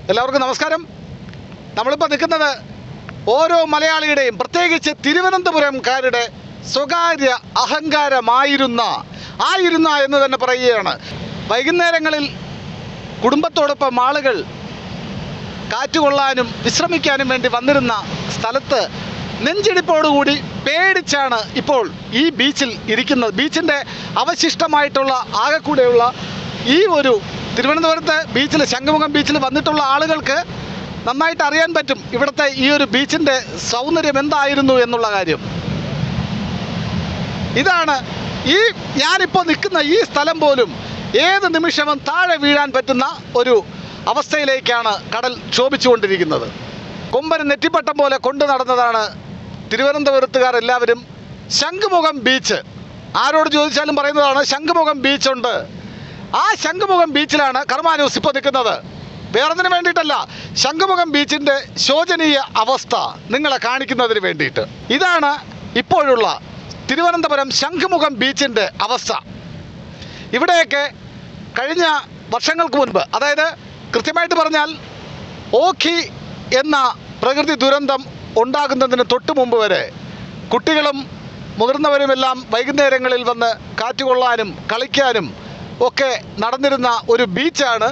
എല്ലാവർക്കും നമസ്കാരം നമ്മളിപ്പോൾ നിൽക്കുന്നത് ഓരോ മലയാളിയുടെയും പ്രത്യേകിച്ച് തിരുവനന്തപുരംകാരുടെ സ്വകാര്യ അഹങ്കാരമായിരുന്ന ആയിരുന്ന എന്ന് തന്നെ പറയുകയാണ് വൈകുന്നേരങ്ങളിൽ കുടുംബത്തോടൊപ്പം ആളുകൾ കാറ്റുകൊള്ളാനും വിശ്രമിക്കാനും വേണ്ടി വന്നിരുന്ന സ്ഥലത്ത് നെഞ്ചിടിപ്പോടുകൂടി പേടിച്ചാണ് ഇപ്പോൾ ഈ ബീച്ചിൽ ഇരിക്കുന്നത് ബീച്ചിൻ്റെ അവശിഷ്ടമായിട്ടുള്ള ആകെക്കൂടെയുള്ള ഈ ഒരു തിരുവനന്തപുരത്ത് ബീച്ചിൽ ശംഖുമുഖം ബീച്ചിൽ വന്നിട്ടുള്ള ആളുകൾക്ക് നന്നായിട്ട് അറിയാൻ പറ്റും ഇവിടുത്തെ ഈ ഒരു ബീച്ചിൻ്റെ സൗന്ദര്യം എന്തായിരുന്നു എന്നുള്ള കാര്യം ഇതാണ് ഈ ഞാനിപ്പോൾ നിൽക്കുന്ന ഈ സ്ഥലം പോലും ഏത് നിമിഷവും താഴെ വീഴാൻ പറ്റുന്ന ഒരു അവസ്ഥയിലേക്കാണ് കടൽ ക്ഷോഭിച്ചുകൊണ്ടിരിക്കുന്നത് കൊമ്പന് നെറ്റിപ്പട്ടം പോലെ കൊണ്ടു നടന്നതാണ് തിരുവനന്തപുരത്തുകാർ എല്ലാവരും ശംഖുമുഖം ബീച്ച് ആരോട് ചോദിച്ചാലും പറയുന്നതാണ് ശംഖുമുഖം ബീച്ചുണ്ട് ആ ശംഖുമുഖം ബീച്ചിലാണ് കർമാനൂസ് ഇപ്പോൾ നിൽക്കുന്നത് വേറൊന്നിനു വേണ്ടിയിട്ടല്ല ശംഖുമുഖം ബീച്ചിൻ്റെ ശോചനീയ അവസ്ഥ നിങ്ങളെ കാണിക്കുന്നതിന് വേണ്ടിയിട്ട് ഇതാണ് ഇപ്പോഴുള്ള തിരുവനന്തപുരം ശംഖുമുഖം ബീച്ചിൻ്റെ അവസ്ഥ ഇവിടെയൊക്കെ കഴിഞ്ഞ വർഷങ്ങൾക്ക് മുൻപ് അതായത് കൃത്യമായിട്ട് പറഞ്ഞാൽ ഓഖി എന്ന പ്രകൃതി ദുരന്തം ഉണ്ടാകുന്നതിന് തൊട്ട് മുമ്പ് വരെ കുട്ടികളും മുതിർന്നവരുമെല്ലാം വൈകുന്നേരങ്ങളിൽ വന്ന് കാറ്റുകൊള്ളാനും കളിക്കാനും ഒക്കെ നടന്നിരുന്ന ഒരു ബീച്ചാണ്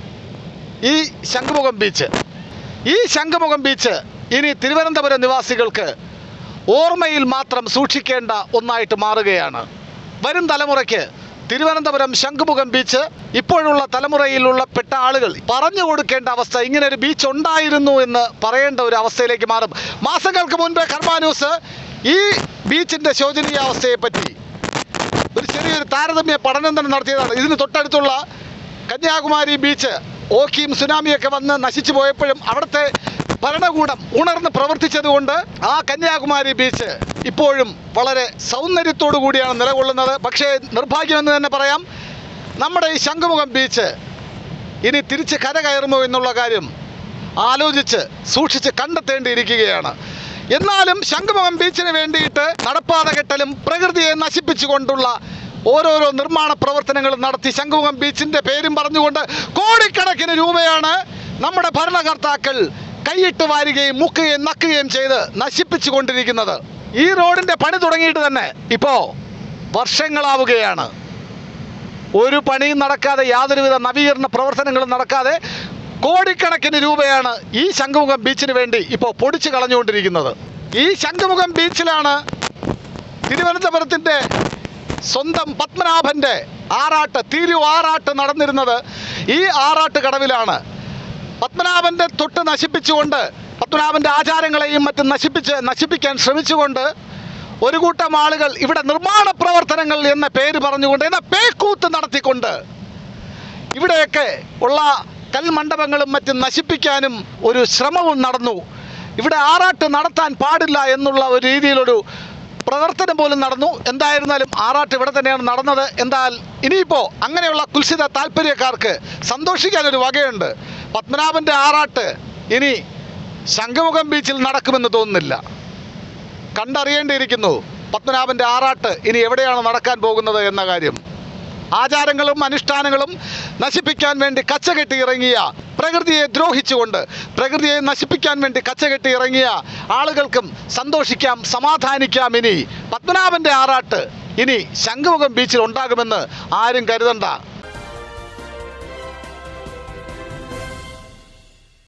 ഈ ശംഖുമുഖം ബീച്ച് ഈ ശംഖുമുഖം ബീച്ച് ഇനി തിരുവനന്തപുരം നിവാസികൾക്ക് ഓർമ്മയിൽ മാത്രം സൂക്ഷിക്കേണ്ട ഒന്നായിട്ട് മാറുകയാണ് വരും തലമുറയ്ക്ക് തിരുവനന്തപുരം ശംഖുമുഖം ബീച്ച് ഇപ്പോഴുള്ള തലമുറയിലുള്ള പെട്ട ആളുകൾ പറഞ്ഞു കൊടുക്കേണ്ട അവസ്ഥ ഇങ്ങനെ ഒരു ബീച്ച് ഉണ്ടായിരുന്നു എന്ന് പറയേണ്ട ഒരു അവസ്ഥയിലേക്ക് മാറും മാസങ്ങൾക്ക് മുൻപേ കർമ്മ ന്യൂസ് ഈ ബീച്ചിൻ്റെ ശോചനീയ അവസ്ഥയെപ്പറ്റി ഒരു ചെറിയൊരു താരതമ്യ പഠനം തന്നെ നടത്തിയതാണ് ഇതിന് തൊട്ടടുത്തുള്ള കന്യാകുമാരി ബീച്ച് ഓക്കിയും സുനാമിയൊക്കെ വന്ന് നശിച്ചു പോയപ്പോഴും അവിടുത്തെ ഭരണകൂടം ഉണർന്ന് പ്രവർത്തിച്ചതുകൊണ്ട് ആ കന്യാകുമാരി ബീച്ച് ഇപ്പോഴും വളരെ സൗന്ദര്യത്തോടു കൂടിയാണ് നിലകൊള്ളുന്നത് പക്ഷേ നിർഭാഗ്യമെന്ന് തന്നെ പറയാം നമ്മുടെ ഈ ശംഖുമുഖം ബീച്ച് ഇനി തിരിച്ച് കര കയറുമോ എന്നുള്ള കാര്യം ആലോചിച്ച് സൂക്ഷിച്ച് കണ്ടെത്തേണ്ടിയിരിക്കുകയാണ് എന്നാലും ശംഖുമുഖം ബീച്ചിന് വേണ്ടിയിട്ട് നടപ്പാത കെട്ടലും പ്രകൃതിയെ നശിപ്പിച്ചുകൊണ്ടുള്ള ഓരോരോ നിർമ്മാണ പ്രവർത്തനങ്ങളും നടത്തി ശംഖുമുഖം ബീച്ചിന്റെ പേരും പറഞ്ഞുകൊണ്ട് കോടിക്കണക്കിന് രൂപയാണ് നമ്മുടെ ഭരണകർത്താക്കൾ കൈയിട്ട് വാരുകയും മുക്കുകയും നക്കുകയും ചെയ്ത് നശിപ്പിച്ചു കൊണ്ടിരിക്കുന്നത് ഈ റോഡിന്റെ പണി തുടങ്ങിയിട്ട് തന്നെ ഇപ്പോ വർഷങ്ങളാവുകയാണ് ഒരു പണിയും നടക്കാതെ യാതൊരുവിധ നവീകരണ പ്രവർത്തനങ്ങളും നടക്കാതെ കോടിക്കണക്കിന് രൂപയാണ് ഈ ശംഖുമുഖം ബീച്ചിന് വേണ്ടി ഇപ്പോൾ പൊടിച്ചു കളഞ്ഞുകൊണ്ടിരിക്കുന്നത് ഈ ശംഖുമുഖം ബീച്ചിലാണ് തിരുവനന്തപുരത്തിൻ്റെ സ്വന്തം പത്മനാഭൻ്റെ ആറാട്ട് തിരു ആറാട്ട് നടന്നിരുന്നത് ഈ ആറാട്ട് കടവിലാണ് പത്മനാഭൻ്റെ തൊട്ട് നശിപ്പിച്ചുകൊണ്ട് പത്മനാഭൻ്റെ ആചാരങ്ങളെയും മറ്റും നശിപ്പിച്ച് നശിപ്പിക്കാൻ ശ്രമിച്ചുകൊണ്ട് ഒരു കൂട്ടം ആളുകൾ ഇവിടെ നിർമ്മാണ പ്രവർത്തനങ്ങൾ എന്ന പേര് പറഞ്ഞുകൊണ്ട് എന്ന പേക്കൂത്ത് നടത്തിക്കൊണ്ട് ഇവിടെയൊക്കെ ഉള്ള കൽമണ്ഡപങ്ങളും മറ്റും നശിപ്പിക്കാനും ഒരു ശ്രമവും നടന്നു ഇവിടെ ആറാട്ട് നടത്താൻ പാടില്ല എന്നുള്ള ഒരു രീതിയിലൊരു പ്രവർത്തനം പോലും നടന്നു എന്തായിരുന്നാലും ആറാട്ട് ഇവിടെ തന്നെയാണ് നടന്നത് എന്നാൽ ഇനിയിപ്പോൾ അങ്ങനെയുള്ള കുൽസിത താല്പര്യക്കാർക്ക് സന്തോഷിക്കാനൊരു വകയുണ്ട് പത്മനാഭൻ്റെ ആറാട്ട് ഇനി ശംഖുമുഖം ബീച്ചിൽ നടക്കുമെന്ന് തോന്നുന്നില്ല കണ്ടറിയേണ്ടിയിരിക്കുന്നു പത്മനാഭൻ്റെ ആറാട്ട് ഇനി എവിടെയാണ് നടക്കാൻ പോകുന്നത് എന്ന കാര്യം ആചാരങ്ങളും അനുഷ്ഠാനങ്ങളും നശിപ്പിക്കാൻ വേണ്ടി കച്ചകെട്ടി ഇറങ്ങിയ പ്രകൃതിയെ ദ്രോഹിച്ചുകൊണ്ട് പ്രകൃതിയെ നശിപ്പിക്കാൻ വേണ്ടി കച്ചകെട്ടി ഇറങ്ങിയ ആളുകൾക്കും സന്തോഷിക്കാം സമാധാനിക്കാം ഇനി പത്മനാഭൻ്റെ ആറാട്ട് ഇനി ശംഖുമുഖം ബീച്ചിൽ ഉണ്ടാകുമെന്ന് ആരും കരുതണ്ട